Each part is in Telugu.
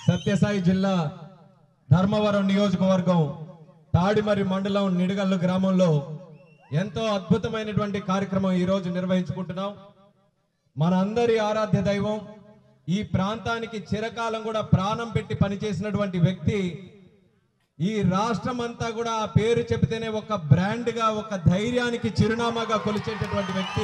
సత్యసాయి జిల్లా ధర్మవరం నియోజకవర్గం తాడిమరి మండలం నిడగల్లు గ్రామంలో ఎంతో అద్భుతమైనటువంటి కార్యక్రమం ఈ రోజు నిర్వహించుకుంటున్నాం మన అందరి ఆరాధ్య దైవం ఈ ప్రాంతానికి చిరకాలం కూడా ప్రాణం పెట్టి పనిచేసినటువంటి వ్యక్తి ఈ రాష్ట్రం అంతా కూడా ఆ పేరు చెబితేనే ఒక బ్రాండ్ గా ఒక ధైర్యానికి చిరునామాగా కొలిచేటటువంటి వ్యక్తి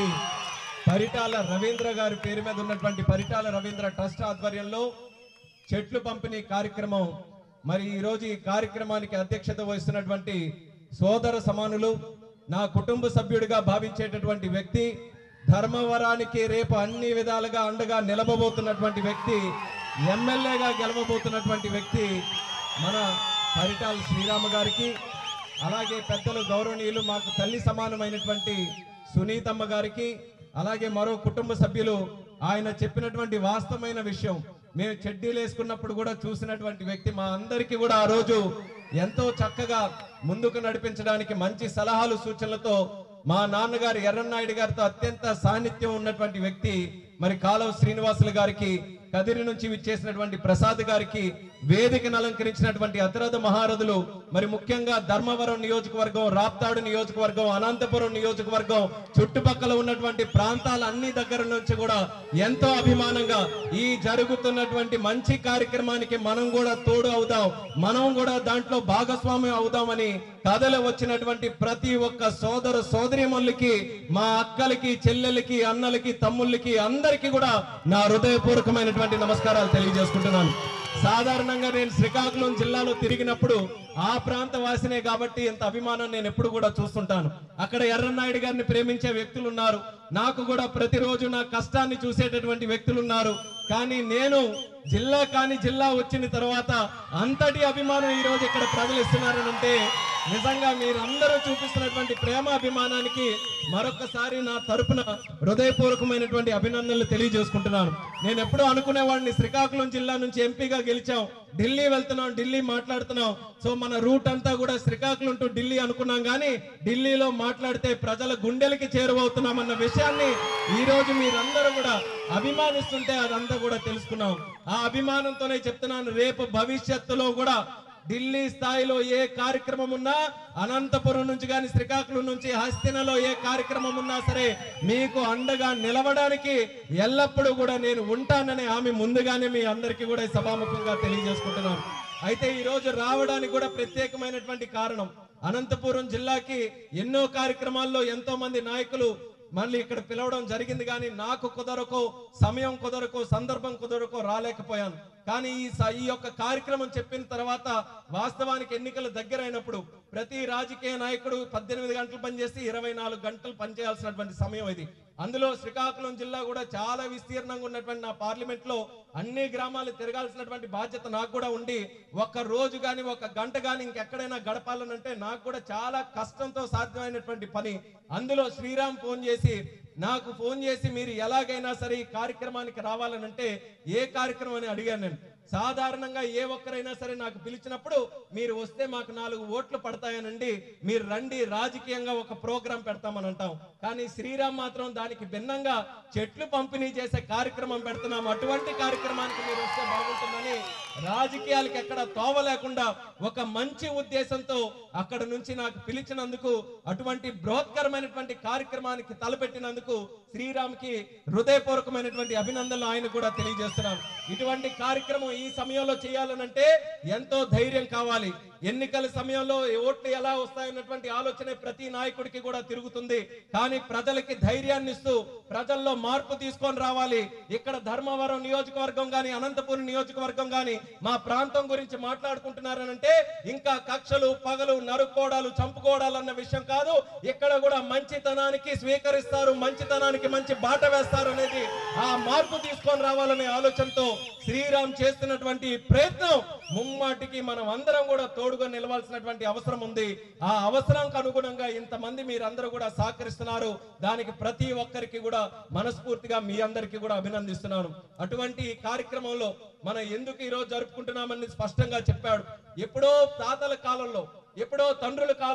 పరిటాల రవీంద్ర గారి పేరు మీద ఉన్నటువంటి పరిటాల రవీంద్ర ట్రస్ట్ ఆధ్వర్యంలో చెట్లు పంపిణీ కార్యక్రమం మరి ఈ రోజు ఈ కార్యక్రమానికి అధ్యక్షత వహిస్తున్నటువంటి సోదర సమానులు నా కుటుంబ సభ్యుడిగా భావించేటటువంటి వ్యక్తి ధర్మవరానికి రేపు అన్ని విధాలుగా అండగా నిలబబోతున్నటువంటి వ్యక్తి ఎమ్మెల్యేగా గెలవబోతున్నటువంటి వ్యక్తి మన పరిటాల శ్రీరామ గారికి అలాగే పెద్దలు గౌరవనీయులు మాకు తల్లి సమానమైనటువంటి సునీతమ్మ గారికి అలాగే మరో కుటుంబ సభ్యులు ఆయన చెప్పినటువంటి వాస్తవమైన విషయం మేము చెడ్డీలు వేసుకున్నప్పుడు కూడా చూసినటువంటి వ్యక్తి మా అందరికీ కూడా ఆ రోజు ఎంతో చక్కగా ముందుకు నడిపించడానికి మంచి సలహాలు సూచనలతో మా నాన్నగారు ఎర్రన్నాయుడు గారితో అత్యంత సాన్నిధ్యం ఉన్నటువంటి వ్యక్తి మరి కాలువ శ్రీనివాసులు గారికి కదిరి నుంచి విచ్చేసినటువంటి ప్రసాద్ గారికి వేదికను అలంకరించినటువంటి అతిరథ మహారథులు మరి ముఖ్యంగా ధర్మవరం నియోజకవర్గం రాప్తాడు నియోజకవర్గం అనంతపురం నియోజకవర్గం చుట్టుపక్కల ఉన్నటువంటి ప్రాంతాల అన్ని దగ్గర నుంచి కూడా ఎంతో అభిమానంగా ఈ జరుగుతున్నటువంటి మంచి కార్యక్రమానికి మనం కూడా తోడు అవుదాం మనం కూడా దాంట్లో భాగస్వామ్యం అవుదామని కథలు వచ్చినటువంటి ప్రతి ఒక్క సోదర సోదరిమల్లికి మా అక్కలకి చెల్లెలకి అన్నలకి తమ్ముళ్ళకి అందరికీ కూడా నా హృదయపూర్వకమైనటువంటి నమస్కారాలు తెలియజేసుకుంటున్నాను సాధారణంగా నేను శ్రీకాకుళం జిల్లాలో తిరిగినప్పుడు ఆ ప్రాంత వాసినే కాబట్టి ఎంత అభిమానం నేను ఎప్పుడు కూడా చూస్తుంటాను అక్కడ ఎర్రన్నాయుడు గారిని ప్రేమించే వ్యక్తులు ఉన్నారు నాకు కూడా ప్రతిరోజు నా కష్టాన్ని చూసేటటువంటి వ్యక్తులు ఉన్నారు కానీ నేను జిల్లా కాని జిల్లా వచ్చిన తర్వాత అంతటి అభిమానం ఈ రోజు ఇక్కడ ప్రజలు ఇస్తున్నారనంటే నిజంగా మీరందరూ చూపిస్తున్నటువంటి ప్రేమ అభిమానానికి మరొకసారి నా తరపున హృదయపూర్వకమైనటువంటి అభినందనలు తెలియజేసుకుంటున్నాను నేను ఎప్పుడూ అనుకునేవాడిని శ్రీకాకుళం జిల్లా నుంచి ఎంపీగా గెలిచాం ఢిల్లీ వెళ్తున్నాం ఢిల్లీ మాట్లాడుతున్నాం సో మన రూట్ అంతా కూడా శ్రీకాకుళం టు ఢిల్లీ అనుకున్నాం కానీ ఢిల్లీలో మాట్లాడితే ప్రజల గుండెలకి చేరువవుతున్నాం అన్న విషయాన్ని ఈ రోజు మీరందరూ కూడా అభిమానిస్తుంటే అదంతా కూడా తెలుసుకున్నాం ఆ అభిమానంతోనే చెప్తున్నాను రేపు భవిష్యత్తులో కూడా ఢిల్లీ స్థాయిలో ఏ కార్యక్రమం ఉన్నా అనంతపురం నుంచి కానీ శ్రీకాకుళం నుంచి హస్తినలో ఏ కార్యక్రమం ఉన్నా సరే మీకు అండగా నిలవడానికి ఎల్లప్పుడూ కూడా నేను ఉంటాననే హామీ ముందుగానే మీ అందరికీ కూడా సభాముఖంగా తెలియజేసుకుంటున్నాను అయితే ఈ రోజు రావడానికి కూడా ప్రత్యేకమైనటువంటి కారణం అనంతపురం జిల్లాకి ఎన్నో కార్యక్రమాల్లో ఎంతో మంది నాయకులు మళ్ళీ ఇక్కడ పిలవడం జరిగింది కానీ నాకు కుదరకో సమయం కుదరకో సందర్భం కుదరకో రాలేకపోయాను కానీ ఈ స- ఈ యొక్క కార్యక్రమం చెప్పిన తర్వాత వాస్తవానికి ఎన్నికలు దగ్గరైనప్పుడు ప్రతి రాజకీయ నాయకుడు పద్దెనిమిది గంటలు పనిచేసి ఇరవై నాలుగు గంటలు పనిచేయాల్సినటువంటి సమయం ఇది అందులో శ్రీకాకుళం జిల్లా కూడా చాలా విస్తీర్ణంగా ఉన్నటువంటి నా పార్లమెంట్ లో అన్ని గ్రామాలు తిరగాల్సినటువంటి బాధ్యత నాకు కూడా ఉండి ఒక రోజు గాని ఒక గంట గాని ఇంకెక్కడైనా గడపాలనంటే నాకు కూడా చాలా కష్టంతో సాధ్యమైనటువంటి పని అందులో శ్రీరామ్ ఫోన్ చేసి నాకు ఫోన్ చేసి మీరు ఎలాగైనా సరే ఈ కార్యక్రమానికి రావాలనంటే ఏ కార్యక్రమం అని అడిగాను నేను సాధారణంగా ఏ ఒక్కరైనా సరే నాకు పిలిచినప్పుడు మీరు వస్తే మాకు నాలుగు ఓట్లు పడతాయనండి మీరు రండి రాజకీయంగా ఒక ప్రోగ్రాం పెడతామని అంటాం కానీ శ్రీరామ్ మాత్రం దానికి భిన్నంగా చెట్లు పంపిణీ చేసే కార్యక్రమం పెడుతున్నాం అటువంటి కార్యక్రమానికి మీరు వస్తే బాగుంటుందని రాజకీయాలకు ఎక్కడ తోవ లేకుండా ఒక మంచి ఉద్దేశంతో అక్కడ నుంచి నాకు పిలిచినందుకు అటువంటి బృహత్కరమైనటువంటి కార్యక్రమానికి తలపెట్టినందుకు శ్రీరామ్కి హృదయపూర్వకమైనటువంటి అభినందనలు ఆయన కూడా తెలియజేస్తున్నాను ఇటువంటి కార్యక్రమం ఈ సమయంలో చేయాలనంటే ఎంతో ధైర్యం కావాలి ఎన్నికల సమయంలో ఓట్లు ఎలా వస్తాయన్నటువంటి ఆలోచన ప్రతి నాయకుడికి కూడా తిరుగుతుంది కానీ ప్రజలకి ధైర్యాన్ని ఇస్తూ ప్రజల్లో మార్పు తీసుకొని రావాలి ఇక్కడ ధర్మవరం నియోజకవర్గం గాని అనంతపురం నియోజకవర్గం గాని మా ప్రాంతం గురించి మాట్లాడుకుంటున్నారనంటే ఇంకా కక్షలు పగలు నరుక్కోవడాలు చంపుకోవడాలు అన్న విషయం కాదు ఇక్కడ కూడా మంచితనానికి స్వీకరిస్తారు మంచితనానికి మంచి బాట వేస్తారు అనేది ఆ మార్పు తీసుకొని రావాలనే ఆలోచనతో శ్రీరామ్ చేస్తున్నటువంటి ఈ ప్రయత్నం ముమ్మాటికి మనం అందరం కూడా తోడుగా నిలవాల్సినటువంటి అవసరం ఉంది ఆ అవసరానికి అనుగుణంగా ఇంతమంది మీరందరూ కూడా సహకరిస్తున్నారు దానికి ప్రతి ఒక్కరికి కూడా మనస్ఫూర్తిగా మీ అందరికీ కూడా అభినందిస్తున్నాను అటువంటి ఈ కార్యక్రమంలో మనం ఎందుకు ఈ రోజు జరుపుకుంటున్నామని స్పష్టంగా చెప్పాడు ఎప్పుడో తాతల కాలంలో ఎప్పుడో తండ్రుల కాలంలో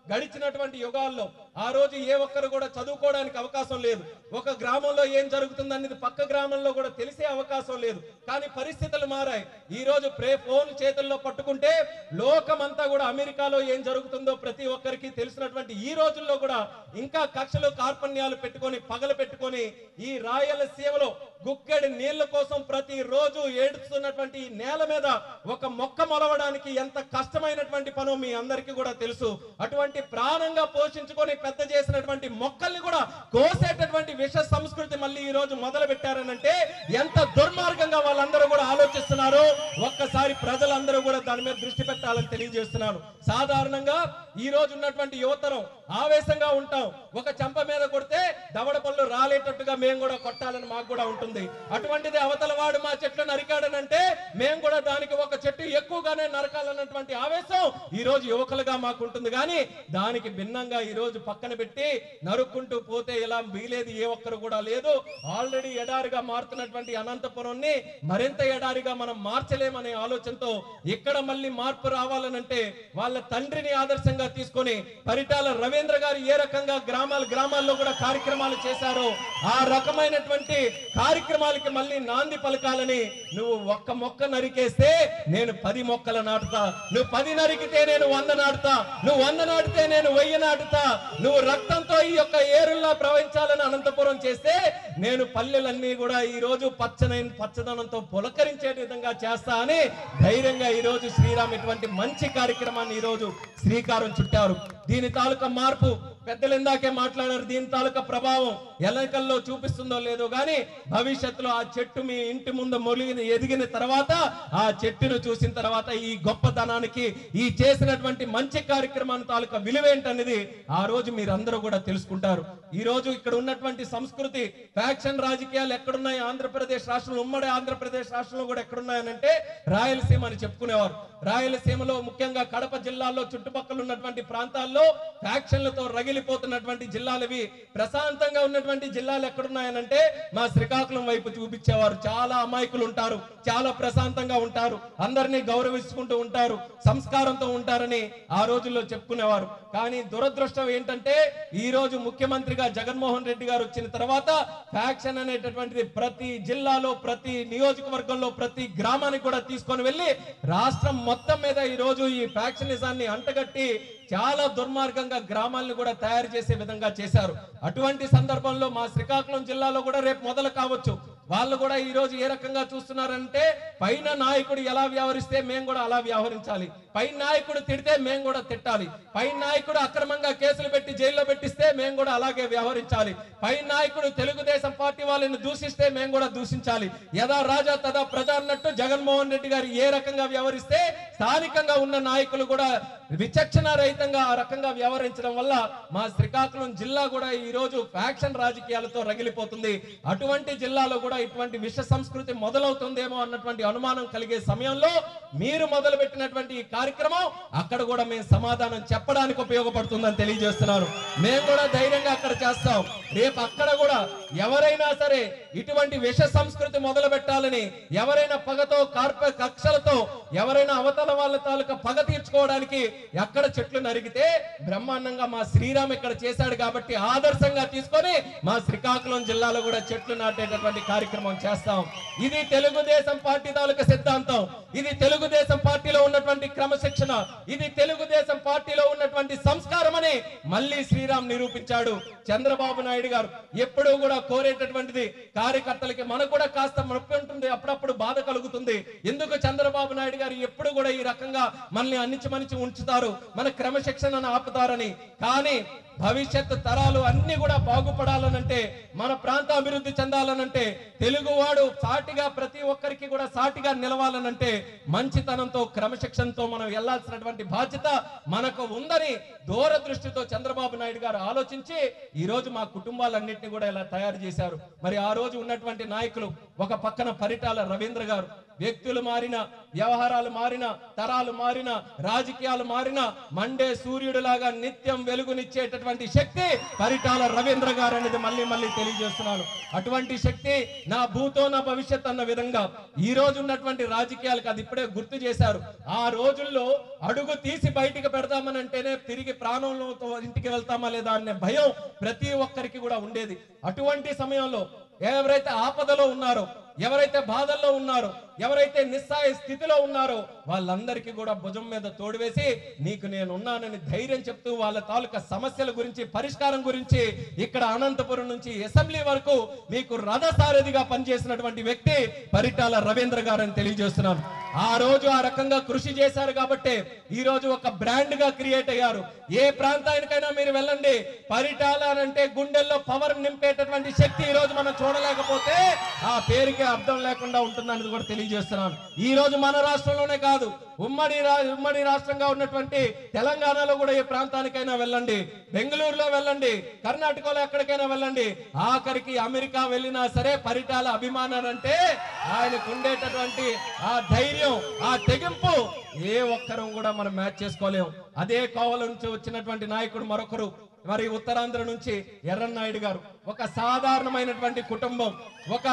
గడిచినటువంటి యుగాల్లో ఆ రోజు ఏ ఒక్కరు కూడా చదువుకోవడానికి అవకాశం లేదు ఒక గ్రామంలో ఏం జరుగుతుంది అనేది పక్క గ్రామంలో కూడా తెలిసే అవకాశం లేదు కానీ పరిస్థితులు మారాయి ఈ రోజు ప్రే ఫోన్ చేతుల్లో పట్టుకుంటే లోకమంతా కూడా అమెరికాలో ఏం జరుగుతుందో ప్రతి ఒక్కరికి తెలిసినటువంటి ఈ రోజుల్లో కూడా ఇంకా కక్షలు కార్పణ్యాలు పెట్టుకొని పగలు పెట్టుకొని ఈ రాయలసీమలో గుక్కెడి నీళ్ల కోసం ప్రతి రోజు ఏడుస్తున్నటువంటి ఈ నేల మీద ఒక మొక్క మొలవడానికి ఎంత కష్టమైనటువంటి పనో మీ అందరికీ కూడా తెలుసు అటువంటి ప్రాణంగా పోషించుకొని పెద్ద చేసినటువంటి మొక్కల్ని కూడా కోసేటటువంటి విష సంస్కృతి మళ్ళీ ఈ రోజు మొదలు పెట్టారనంటే ఎంత దుర్మార్గంగా వాళ్ళందరూ కూడా ఆలోచిస్తున్నారు ఒక్కసారి ప్రజలందరూ కూడా దాని మీద దృష్టి పెట్టాలని తెలియజేస్తున్నాను సాధారణంగా ఈ రోజు ఉన్నటువంటి యువతరం ఆవేశంగా ఉంటాం ఒక చెంప మీద కొడితే దవడ పళ్ళు రాలేటట్టుగా మేము కూడా కొట్టాలని మాకు కూడా ఉంటుంది అటువంటిది అవతల వాడు మా చెట్లు నరికాడనంటే మేము కూడా దానికి ఒక చెట్టు ఎక్కువగానే నరకాలన్నటువంటి ఆవేశం ఈ రోజు యువకులుగా మాకు ఉంటుంది కానీ దానికి భిన్నంగా ఈ రోజు పక్కన పెట్టి నరుక్కుంటూ పోతే ఇలా వీలేదు ఏ ఒక్కరు కూడా లేదు ఆల్రెడీ ఎడారిగా మారుతున్నటువంటి అనంతపురంని మరింత ఎడారిగా మనం మార్చలేమనే ఆలోచనతో ఇక్కడ మళ్ళీ మార్పు రావాలనంటే వాళ్ళ తండ్రిని ఆదర్శంగా తీసుకొని పరిటాల రవీంద్ర గారు ఏ రకంగా గ్రామాల గ్రామాల్లో కూడా కార్యక్రమాలు చేశారో ఆ రకమైనటువంటి కార్యక్రమాలకి మళ్ళీ నాంది పలకాలని నువ్వు ఒక్క మొక్క నరికేస్తే నేను పది మొక్కలు నాటుతా నువ్వు పది నరికితే నేను వంద నాటుతా నువ్వు వంద నాటితే నేను వెయ్యి నాటుతా నువ్వు రక్తంతో ఈ యొక్క ఏరుల్లా ప్రవహించాలని అనంతపురం చేస్తే నేను పల్లెలన్నీ కూడా ఈ రోజు పచ్చనైన పచ్చదనంతో పులకరించే విధంగా చేస్తా అని ధైర్యంగా ఈ రోజు శ్రీరామ్ ఇటువంటి మంచి కార్యక్రమాన్ని ఈ రోజు శ్రీకారం చుట్టారు దీని తాలూకా మార్పు పెద్దలు ఇందాకే మాట్లాడారు దీని తాలూకా ప్రభావం ఎన్నికల్లో చూపిస్తుందో లేదో గాని భవిష్యత్తులో ఆ చెట్టు మీ ఇంటి ముందు మొలిగిన ఎదిగిన తర్వాత ఆ చెట్టును చూసిన తర్వాత ఈ గొప్పతనానికి ఈ చేసినటువంటి మంచి కార్యక్రమాన్ని తాలూకా విలువేంటనేది ఆ రోజు మీరందరూ కూడా తెలుసుకుంటారు ఈ రోజు ఇక్కడ ఉన్నటువంటి సంస్కృతి ఫ్యాక్షన్ రాజకీయాలు ఎక్కడున్నాయి ఆంధ్రప్రదేశ్ రాష్ట్రంలో ఉమ్మడి ఆంధ్రప్రదేశ్ రాష్ట్రంలో కూడా ఎక్కడున్నాయనంటే రాయలసీమ అని చెప్పుకునేవారు రాయలసీమలో ముఖ్యంగా కడప జిల్లాలో చుట్టుపక్కల ఉన్నటువంటి ప్రాంతాల్లో ఫ్యాక్షన్లతో రగిలిపోతున్నటువంటి జిల్లాలవి ప్రశాంతంగా ఉన్నటువంటి జిల్లాలు ఎక్కడున్నాయనంటే మా శ్రీకాకుళం వైపు చూపించేవారు చాలా అమాయకులు ఉంటారు చాలా ప్రశాంతంగా ఉంటారు అందరినీ గౌరవించుకుంటూ ఉంటారు సంస్కారంతో ఉంటారని ఆ రోజుల్లో చెప్పుకునేవారు కానీ దురదృష్టం ఏంటంటే ఈ రోజు ముఖ్యమంత్రిగా జగన్మోహన్ రెడ్డి గారు వచ్చిన తర్వాత ఫ్యాక్షన్ అనేటటువంటిది ప్రతి జిల్లాలో ప్రతి నియోజకవర్గంలో ప్రతి గ్రామానికి కూడా తీసుకొని వెళ్ళి రాష్ట్రం మొత్తం మీద ఈ రోజు ఈ ఫ్యాక్షనిజాన్ని అంటగట్టి చాలా దుర్మార్గంగా గ్రామాలను కూడా తయారు చేసే విధంగా చేశారు అటువంటి సందర్భంలో మా శ్రీకాకుళం జిల్లాలో కూడా రేపు మొదలు కావచ్చు వాళ్ళు కూడా ఈ రోజు ఏ రకంగా చూస్తున్నారంటే పైన నాయకుడు ఎలా వ్యవహరిస్తే మేము కూడా అలా వ్యవహరించాలి పై నాయకుడు తిడితే మేము కూడా తిట్టాలి పై నాయకుడు అక్రమంగా కేసులు పెట్టి జైల్లో పెట్టిస్తే మేము కూడా అలాగే వ్యవహరించాలి పై నాయకుడు తెలుగుదేశం పార్టీ వాళ్ళని దూషిస్తే మేము కూడా దూషించాలి యథా రాజా తదా ప్రజా అన్నట్టు జగన్మోహన్ రెడ్డి గారు ఏ రకంగా వ్యవహరిస్తే స్థానికంగా ఉన్న నాయకులు కూడా విచక్షణ రహితంగా ఆ రకంగా వ్యవహరించడం వల్ల మా శ్రీకాకుళం జిల్లా కూడా ఈ రోజు ఫ్యాక్షన్ రాజకీయాలతో రగిలిపోతుంది అటువంటి జిల్లాలో కూడా ఇటువంటి విష సంస్కృతి మొదలవుతుందేమో అన్నటువంటి అనుమానం కలిగే సమయంలో మీరు మొదలు పెట్టినటువంటి ఈ కార్యక్రమం అక్కడ కూడా మేము సమాధానం చెప్పడానికి ఉపయోగపడుతుందని తెలియజేస్తున్నాను మేము కూడా ధైర్యంగా అక్కడ చేస్తాం రేపు అక్కడ కూడా ఎవరైనా సరే ఇటువంటి విష సంస్కృతి మొదలు పెట్టాలని ఎవరైనా పగతో కార్ప కక్షలతో ఎవరైనా అవతల వాళ్ళ తాలూకా పగ తీర్చుకోవడానికి ఎక్కడ చెట్లు నరిగితే బ్రహ్మాండంగా మా శ్రీరామ్ ఇక్కడ చేశాడు కాబట్టి ఆదర్శంగా తీసుకొని మా శ్రీకాకుళం జిల్లాలో కూడా చెట్లు నాటేటటువంటి కార్యక్రమం చేస్తాం ఇది తెలుగుదేశం పార్టీ తాలూకా సిద్ధాంతం ఇది తెలుగుదేశం పార్టీలో ఉన్నటువంటి క్రమశిక్షణ ఇది తెలుగుదేశం పార్టీలో ఉన్నటువంటి సంస్కారం అని మళ్ళీ శ్రీరామ్ నిరూపించాడు చంద్రబాబు నాయుడు గారు ఎప్పుడూ కూడా కోరేటటువంటిది కార్యకర్తలకి మనకు కూడా కాస్త నొప్పి ఉంటుంది అప్పుడప్పుడు బాధ కలుగుతుంది ఎందుకు చంద్రబాబు నాయుడు గారు ఎప్పుడు కూడా ఈ రకంగా మనల్ని అన్నిచి మనిచి ఉంచుతారు మన క్రమశిక్షణను ఆపుతారని కానీ భవిష్యత్తు తరాలు అన్ని కూడా బాగుపడాలనంటే మన ప్రాంత అభివృద్ధి చెందాలనంటే తెలుగువాడు సాటిగా ప్రతి ఒక్కరికి కూడా సాటిగా నిలవాలనంటే మంచితనంతో క్రమశిక్షణతో మనం వెళ్లాల్సినటువంటి బాధ్యత మనకు ఉందని దూరదృష్టితో చంద్రబాబు నాయుడు గారు ఆలోచించి ఈ రోజు మా కుటుంబాలన్నింటినీ కూడా ఇలా తయారు చేశారు మరి ఆ రోజు ఉన్నటువంటి నాయకులు ఒక పక్కన పరిటాల రవీంద్ర గారు వ్యక్తులు మారిన వ్యవహారాలు మారిన తరాలు మారిన రాజకీయాలు మారిన మండే సూర్యుడిలాగా నిత్యం వెలుగునిచ్చేటటువంటి శక్తి పరిటాల రవీంద్ర గారు అనేది మళ్ళీ మళ్ళీ తెలియజేస్తున్నాను అటువంటి శక్తి నా భూతో నా భవిష్యత్ అన్న విధంగా ఈ రోజు ఉన్నటువంటి రాజకీయాలకు అది ఇప్పుడే గుర్తు చేశారు ఆ రోజుల్లో అడుగు తీసి బయటికి పెడదామని అంటేనే తిరిగి ప్రాణంలో ఇంటికి వెళ్తామా లేదా అనే భయం ప్రతి ఒక్కరికి కూడా ఉండేది అటువంటి సమయంలో ఎవరైతే ఆపదలో ఉన్నారో ఎవరైతే బాధల్లో ఉన్నారో ఎవరైతే నిస్సాయ స్థితిలో ఉన్నారో వాళ్ళందరికీ కూడా భుజం మీద తోడువేసి నీకు నేను ఉన్నానని ధైర్యం చెప్తూ వాళ్ళ తాలూకా సమస్యల గురించి పరిష్కారం గురించి ఇక్కడ అనంతపురం నుంచి అసెంబ్లీ వరకు మీకు రథసారథిగా పనిచేసినటువంటి వ్యక్తి పరిటాల రవీంద్ర గారు అని తెలియజేస్తున్నాను ఆ రోజు ఆ రకంగా కృషి చేశారు కాబట్టి ఈ రోజు ఒక బ్రాండ్ గా క్రియేట్ అయ్యారు ఏ ప్రాంతానికైనా మీరు వెళ్ళండి పరిటాల అని అంటే గుండెల్లో పవర్ నింపేటటువంటి శక్తి ఈ రోజు మనం చూడలేకపోతే ఆ పేరుకి అర్థం లేకుండా ఉంటుందనేది కూడా తెలియజేస్తున్నాను ఈ రోజు మన రాష్ట్రంలోనే కాదు ఉమ్మడి రా- ఉమ్మడి రాష్ట్రంగా ఉన్నటువంటి తెలంగాణలో కూడా ఏ ప్రాంతానికైనా వెళ్ళండి బెంగళూరులో వెళ్ళండి కర్ణాటకలో ఎక్కడికైనా వెళ్ళండి ఆఖరికి అమెరికా వెళ్ళినా సరే పరిటాల అభిమానాలు అంటే ఆయనకు ఉండేటటువంటి ఆ ధైర్యం ఆ తెగింపు ఏ ఒక్కరం కూడా మనం మ్యాచ్ చేసుకోలేం అదే కోవల నుంచి వచ్చినటువంటి నాయకుడు మరొకరు మరి ఉత్తరాంధ్ర నుంచి ఎర్రన్నాయుడు గారు ఒక సాధారణమైనటువంటి కుటుంబం ఒక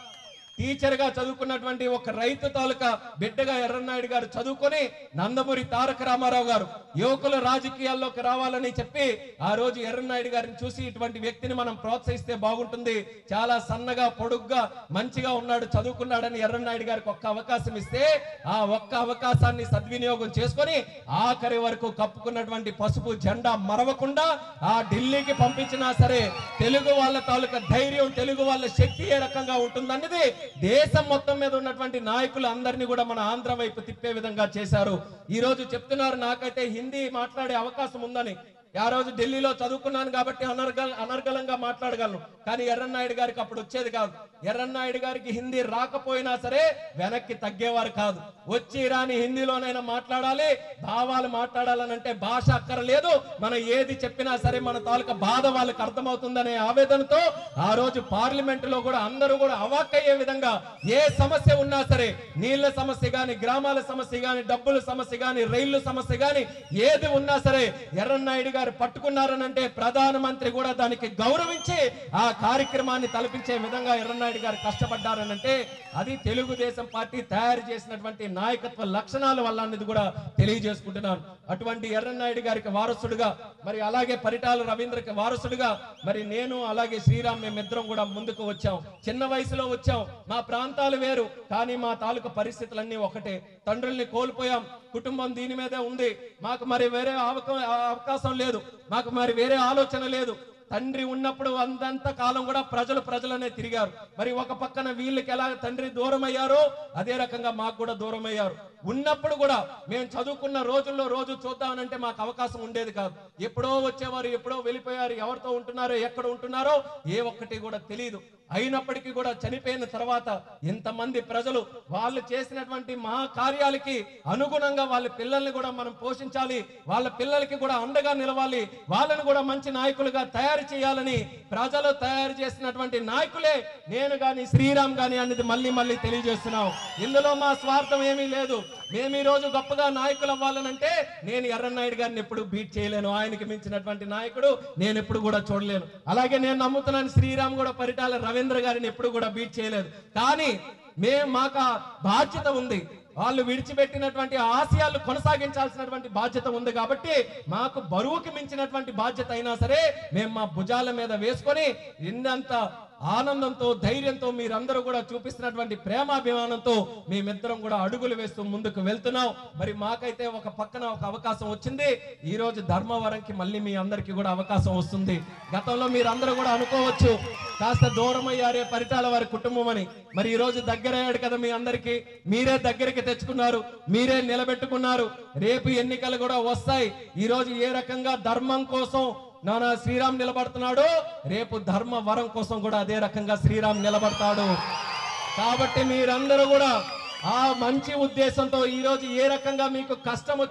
టీచర్ గా చదువుకున్నటువంటి ఒక రైతు తాలూకా బిడ్డగా ఎర్రన్నాయుడు గారు చదువుకొని నందమూరి తారక రామారావు గారు యువకులు రాజకీయాల్లోకి రావాలని చెప్పి ఆ రోజు ఎర్రన్నాయుడు గారిని చూసి ఇటువంటి వ్యక్తిని మనం ప్రోత్సహిస్తే బాగుంటుంది చాలా సన్నగా పొడుగ్గా మంచిగా ఉన్నాడు చదువుకున్నాడని ఎర్రన్నాయుడు గారికి ఒక్క అవకాశం ఇస్తే ఆ ఒక్క అవకాశాన్ని సద్వినియోగం చేసుకొని ఆఖరి వరకు కప్పుకున్నటువంటి పసుపు జెండా మరవకుండా ఆ ఢిల్లీకి పంపించినా సరే తెలుగు వాళ్ళ తాలూకా ధైర్యం తెలుగు వాళ్ళ శక్తి ఏ రకంగా ఉంటుందన్నది దేశం మొత్తం మీద ఉన్నటువంటి నాయకులు అందరినీ కూడా మన ఆంధ్ర వైపు తిప్పే విధంగా చేశారు ఈ రోజు చెప్తున్నారు నాకైతే హిందీ మాట్లాడే అవకాశం ఉందని ఆ రోజు ఢిల్లీలో చదువుకున్నాను కాబట్టి అనర్గల్ అనర్గళంగా మాట్లాడగలను కానీ ఎర్రన్నాయుడు గారికి అప్పుడు వచ్చేది కాదు ఎర్రన్నాయుడు గారికి హిందీ రాకపోయినా సరే వెనక్కి తగ్గేవారు కాదు వచ్చి రాని హిందీలోనైనా మాట్లాడాలి భావాలు మాట్లాడాలని అంటే భాష అక్కరలేదు మనం ఏది చెప్పినా సరే మన తాలూకా బాధ వాళ్ళకి అర్థమవుతుందనే ఆవేదనతో ఆ రోజు పార్లమెంట్ లో కూడా అందరూ కూడా అవాక్కయ్యే విధంగా ఏ సమస్య ఉన్నా సరే నీళ్ల సమస్య గాని గ్రామాల సమస్య గాని డబ్బుల సమస్య గాని రైళ్ల సమస్య గాని ఏది ఉన్నా సరే ఎర్రన్నాయుడు గారు పట్టుకున్నారనంటే ప్రధానమంత్రి కూడా దానికి గౌరవించి ఆ కార్యక్రమాన్ని తలపించే విధంగా ఎర్రన్నాయుడు గారు కష్టపడ్డారనంటే అది తెలుగుదేశం పార్టీ తయారు చేసినటువంటి నాయకత్వ లక్షణాల వల్ల అనేది కూడా తెలియజేసుకుంటున్నాను అటువంటి ఎర్రన్నాయుడు గారికి వారసుడుగా మరి అలాగే పరిటాల రవీంద్రకి వారసుడుగా మరి నేను అలాగే శ్రీరామ్ మేమిద్దరం కూడా ముందుకు వచ్చాం చిన్న వయసులో వచ్చాం మా ప్రాంతాలు వేరు కానీ మా తాలూకు పరిస్థితులన్నీ ఒకటే తండ్రుల్ని కోల్పోయాం కుటుంబం దీని మీదే ఉంది మాకు మరి వేరే అవక- అవకాశం లేదు మాకు మరి వేరే ఆలోచన లేదు తండ్రి ఉన్నప్పుడు అంతంత కాలం కూడా ప్రజలు ప్రజలనే తిరిగారు మరి ఒక పక్కన వీళ్ళకి ఎలా తండ్రి దూరం అయ్యారో అదే రకంగా మాకు కూడా దూరం అయ్యారు ఉన్నప్పుడు కూడా మేము చదువుకున్న రోజుల్లో రోజు చూద్దామనంటే మాకు అవకాశం ఉండేది కాదు ఎప్పుడో వచ్చేవారు ఎప్పుడో వెళ్ళిపోయారు ఎవరితో ఉంటున్నారో ఎక్కడ ఉంటున్నారో ఏ ఒక్కటి కూడా తెలియదు అయినప్పటికీ కూడా చనిపోయిన తర్వాత ఇంతమంది ప్రజలు వాళ్ళు చేసినటువంటి మహా కార్యాలకి అనుగుణంగా వాళ్ళ పిల్లల్ని కూడా మనం పోషించాలి వాళ్ళ పిల్లలకి కూడా అండగా నిలవాలి వాళ్ళని కూడా మంచి నాయకులుగా తయారు చేయాలని ప్రజలు తయారు చేసినటువంటి నాయకులే నేను గాని శ్రీరామ్ గాని అనేది మళ్ళీ మళ్ళీ తెలియజేస్తున్నాం ఇందులో మా స్వార్థం ఏమీ లేదు మేము ఈ రోజు గొప్పగా నాయకులు అవ్వాలనంటే నేను ఎర్రన్నాయుడు గారిని ఎప్పుడు బీట్ చేయలేను ఆయనకి మించినటువంటి నాయకుడు నేను ఎప్పుడు కూడా చూడలేను అలాగే నేను నమ్ముతున్నాను శ్రీరామ్ కూడా పరిటాల రవీంద్ర గారిని ఎప్పుడు కూడా బీట్ చేయలేదు కానీ మేము మాకు ఆ బాధ్యత ఉంది వాళ్ళు విడిచిపెట్టినటువంటి ఆశయాలు కొనసాగించాల్సినటువంటి బాధ్యత ఉంది కాబట్టి మాకు బరువుకి మించినటువంటి బాధ్యత అయినా సరే మేము మా భుజాల మీద వేసుకొని ఇందంత ఆనందంతో ధైర్యంతో మీరందరూ కూడా చూపిస్తున్నటువంటి ప్రేమాభిమానంతో మేమిద్దరం కూడా అడుగులు వేస్తూ ముందుకు వెళ్తున్నాం మరి మాకైతే ఒక పక్కన ఒక అవకాశం వచ్చింది ఈ రోజు ధర్మవరంకి మళ్ళీ మీ అందరికీ కూడా అవకాశం వస్తుంది గతంలో మీరందరూ కూడా అనుకోవచ్చు కాస్త దూరం అయ్యారే పరిటాల వారి కుటుంబం అని మరి ఈ రోజు దగ్గరయ్యాడు కదా మీ అందరికీ మీరే దగ్గరికి తెచ్చుకున్నారు మీరే నిలబెట్టుకున్నారు రేపు ఎన్నికలు కూడా వస్తాయి ఈ రోజు ఏ రకంగా ధర్మం కోసం నానా శ్రీరామ్ నిలబడుతున్నాడు రేపు ధర్మ వరం కోసం కూడా అదే రకంగా శ్రీరామ్ నిలబడతాడు కాబట్టి మీరందరూ కూడా ఆ మంచి ఉద్దేశంతో ఈ రోజు ఏ రకంగా మీకు కష్టం వచ్చినా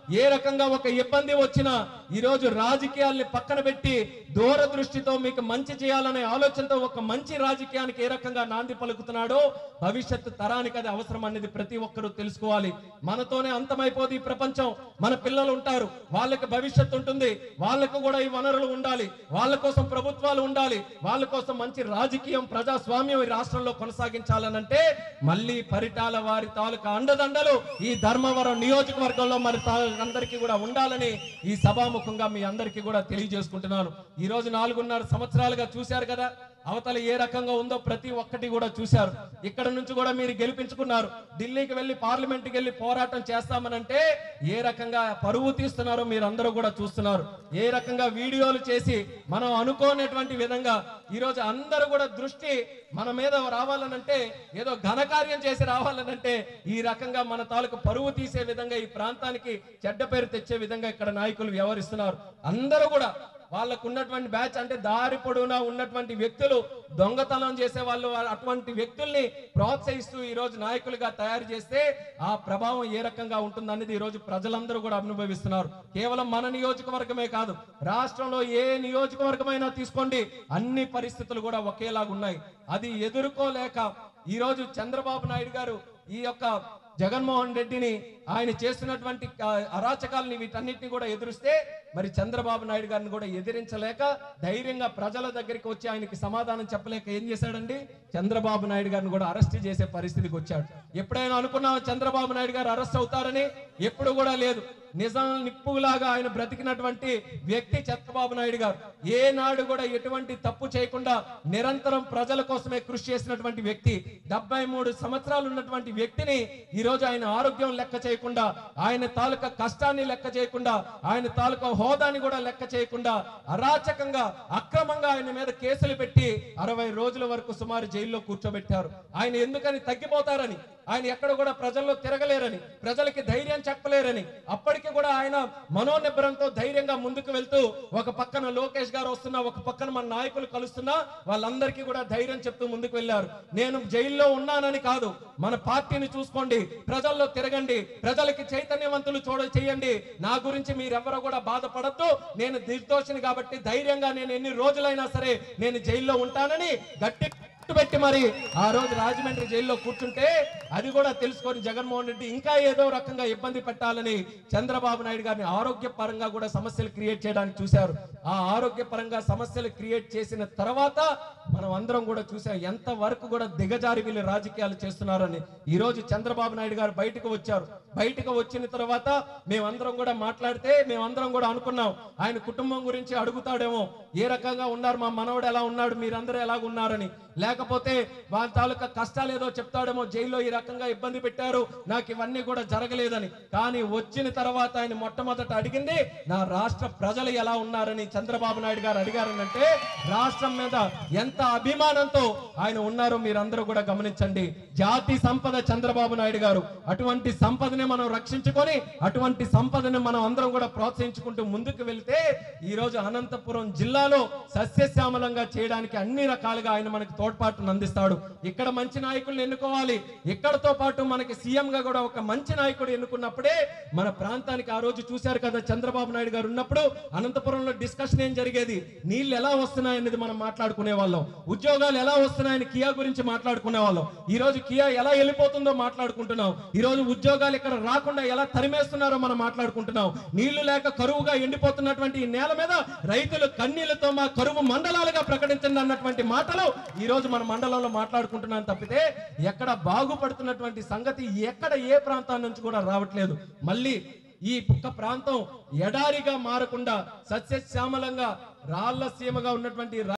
ఏ రకంగా ఒక ఇబ్బంది వచ్చినా ఈ రోజు రాజకీయాల్ని పక్కన పెట్టి దూరదృష్టితో మీకు మంచి చేయాలనే ఆలోచనతో ఒక మంచి రాజకీయానికి ఏ రకంగా నాంది పలుకుతున్నాడో భవిష్యత్తు తరానికి అది అవసరం అనేది ప్రతి ఒక్కరూ తెలుసుకోవాలి మనతోనే అంతమైపోదు ఈ ప్రపంచం మన పిల్లలు ఉంటారు వాళ్ళకి భవిష్యత్తు ఉంటుంది వాళ్ళకు కూడా ఈ వనరులు ఉండాలి వాళ్ళ కోసం ప్రభుత్వాలు ఉండాలి వాళ్ళ కోసం మంచి రాజకీయం ప్రజాస్వామ్యం ఈ రాష్ట్రంలో కొనసాగించాలనంటే మళ్ళీ పరిటాల వారి తాలూకా అండదండలు ఈ ధర్మవరం నియోజకవర్గంలో మరి తా- అందరికీ కూడా ఉండాలని ఈ సభాముఖంగా మీ అందరికీ కూడా తెలియజేసుకుంటున్నాను ఈ రోజు నాలుగున్నర సంవత్సరాలుగా చూశారు కదా అవతల ఏ రకంగా ఉందో ప్రతి ఒక్కటి కూడా చూశారు ఇక్కడ నుంచి కూడా మీరు గెలిపించుకున్నారు ఢిల్లీకి వెళ్ళి పార్లమెంట్కి వెళ్ళి పోరాటం చేస్తామనంటే ఏ రకంగా పరువు తీస్తున్నారో మీరు అందరూ కూడా చూస్తున్నారు ఏ రకంగా వీడియోలు చేసి మనం అనుకోనటువంటి విధంగా ఈ రోజు అందరూ కూడా దృష్టి మన మీద రావాలనంటే ఏదో ఘనకార్యం చేసి రావాలనంటే ఈ రకంగా మన తాలూకు పరువు తీసే విధంగా ఈ ప్రాంతానికి చెడ్డ పేరు తెచ్చే విధంగా ఇక్కడ నాయకులు వ్యవహరిస్తున్నారు అందరూ కూడా వాళ్ళకు ఉన్నటువంటి బ్యాచ్ అంటే దారి పొడవునా ఉన్నటువంటి వ్యక్తులు దొంగతనం చేసే వాళ్ళు వా- అటువంటి వ్యక్తుల్ని ప్రోత్సహిస్తూ ఈ రోజు నాయకులుగా తయారు చేస్తే ఆ ప్రభావం ఏ రకంగా ఉంటుందనేది ఈ రోజు ప్రజలందరూ కూడా అనుభవిస్తున్నారు కేవలం మన నియోజకవర్గమే కాదు రాష్ట్రంలో ఏ నియోజకవర్గమైనా తీసుకోండి అన్ని పరిస్థితులు కూడా ఒకేలాగా ఉన్నాయి అది ఎదుర్కోలేక ఈ రోజు చంద్రబాబు నాయుడు గారు ఈ యొక్క జగన్మోహన్ రెడ్డిని ఆయన చేస్తున్నటువంటి ఆ, అరాచకాలని వీటన్నిటిని కూడా ఎదురిస్తే మరి చంద్రబాబు నాయుడు గారిని కూడా ఎదిరించలేక ధైర్యంగా ప్రజల దగ్గరికి వచ్చి ఆయనకి సమాధానం చెప్పలేక ఏం చేశాడండి చంద్రబాబు నాయుడు గారిని కూడా అరెస్ట్ చేసే పరిస్థితికి వచ్చాడు ఎప్పుడైనా అనుకున్నా చంద్రబాబు నాయుడు గారు అరెస్ట్ అవుతారని ఎప్పుడు కూడా లేదు నిజం నిప్పులాగా ఆయన బ్రతికినటువంటి వ్యక్తి చంద్రబాబు నాయుడు గారు ఏనాడు కూడా ఎటువంటి తప్పు చేయకుండా నిరంతరం ప్రజల కోసమే కృషి చేసినటువంటి వ్యక్తి డెబ్బై మూడు సంవత్సరాలు ఉన్నటువంటి వ్యక్తిని ఈ రోజు ఆయన ఆరోగ్యం లెక్క చేయకుండా ఆయన తాలూకా కష్టాన్ని లెక్క చేయకుండా ఆయన తాలూకా హోదాని కూడా లెక్క చేయకుండా అరాచకంగా అక్రమంగా ఆయన మీద కేసులు పెట్టి అరవై రోజుల వరకు సుమారు జైల్లో కూర్చోబెట్టారు ఆయన ఎందుకని తగ్గిపోతారని ఆయన ఎక్కడ కూడా ప్రజల్లో తిరగలేరని ప్రజలకి ధైర్యం చెప్పలేరని అప్పటికి కూడా ఆయన మనోనిబ్బరంతో ధైర్యంగా ముందుకు వెళ్తూ ఒక పక్కన లోకేష్ గారు వస్తున్నా ఒక పక్కన మన నాయకులు కలుస్తున్నా వాళ్ళందరికీ కూడా ధైర్యం చెప్తూ ముందుకు వెళ్ళారు నేను జైల్లో ఉన్నానని కాదు మన పార్టీని చూసుకోండి ప్రజల్లో తిరగండి ప్రజలకి చైతన్యవంతులు చూడ చేయండి నా గురించి మీరెవరూ కూడా బాధపడద్దు నేను నిర్దోషిని కాబట్టి ధైర్యంగా నేను ఎన్ని రోజులైనా సరే నేను జైల్లో ఉంటానని గట్టి పెట్టి మరి ఆ రోజు రాజమండ్రి జైల్లో కూర్చుంటే అది కూడా తెలుసుకొని జగన్మోహన్ రెడ్డి ఇంకా ఏదో రకంగా ఇబ్బంది పెట్టాలని చంద్రబాబు నాయుడు గారిని ఆరోగ్య పరంగా కూడా సమస్యలు క్రియేట్ చేయడానికి చూశారు ఆ ఆరోగ్య పరంగా సమస్యలు క్రియేట్ చేసిన తర్వాత మనం అందరం కూడా చూసాం ఎంత వరకు కూడా దిగజారి వీళ్ళు రాజకీయాలు చేస్తున్నారని ఈ రోజు చంద్రబాబు నాయుడు గారు బయటకు వచ్చారు బయటకు వచ్చిన తర్వాత మేమందరం కూడా మాట్లాడితే మేమందరం కూడా అనుకున్నాం ఆయన కుటుంబం గురించి అడుగుతాడేమో ఏ రకంగా ఉన్నారు మా మనవడు ఎలా ఉన్నాడు మీరందరూ ఎలాగ ఉన్నారని లేకపోతే వాళ్ళ తాలూకా కష్టాలు ఏదో చెప్తాడేమో జైల్లో ఈ రకంగా ఇబ్బంది పెట్టారు నాకు ఇవన్నీ కూడా జరగలేదని కానీ వచ్చిన తర్వాత ఆయన మొట్టమొదట అడిగింది నా రాష్ట్ర ప్రజలు ఎలా ఉన్నారని చంద్రబాబు నాయుడు గారు అడిగారనంటే రాష్ట్రం మీద ఎంత అభిమానంతో ఆయన ఉన్నారో మీరందరూ కూడా గమనించండి జాతి సంపద చంద్రబాబు నాయుడు గారు అటువంటి సంపదని మనం రక్షించుకొని అటువంటి సంపదని మనం అందరం కూడా ప్రోత్సహించుకుంటూ ముందుకు వెళ్తే ఈ రోజు అనంతపురం జిల్లాలో సస్యశ్యామలంగా చేయడానికి అన్ని రకాలుగా ఆయన మనకి తోడ్పాటును అందిస్తాడు ఇక్కడ మంచి నాయకుల్ని ఎన్నుకోవాలి ఇక్కడతో పాటు మనకి సీఎం గా కూడా ఒక మంచి నాయకుడు ఎన్నుకున్నప్పుడే మన ప్రాంతానికి ఆ రోజు చూశారు కదా చంద్రబాబు నాయుడు గారు ఉన్నప్పుడు అనంతపురంలో డిస్కషన్ ఏం జరిగేది నీళ్లు ఎలా వస్తున్నాయనేది మనం మాట్లాడుకునే వాళ్ళం ఉద్యోగాలు ఎలా వస్తున్నాయని కియా గురించి మాట్లాడుకునే వాళ్ళం ఈ రోజు కియా ఎలా వెళ్ళిపోతుందో మాట్లాడుకుంటున్నాం ఈ రోజు ఉద్యోగాలు ఇక్కడ రాకుండా ఎలా తరిమేస్తున్నారో మనం మాట్లాడుకుంటున్నాం నీళ్లు లేక కరువుగా ఎండిపోతున్నటువంటి ఈ నేల మీద రైతులు కన్నీళ్లతో మా కరువు మండలాలుగా ప్రకటించండి అన్నటువంటి మాటలు ఈ రోజు మన మండలంలో మాట్లాడుకుంటున్నాం తప్పితే ఎక్కడ బాగుపడుతున్నటువంటి సంగతి ఎక్కడ ఏ ప్రాంతం నుంచి కూడా రావట్లేదు మళ్ళీ ఈ ఒక్క ప్రాంతం ఎడారిగా మారకుండా సస్యశ్యామలంగా రాళ్ల సీమగా ఉన్నటువంటి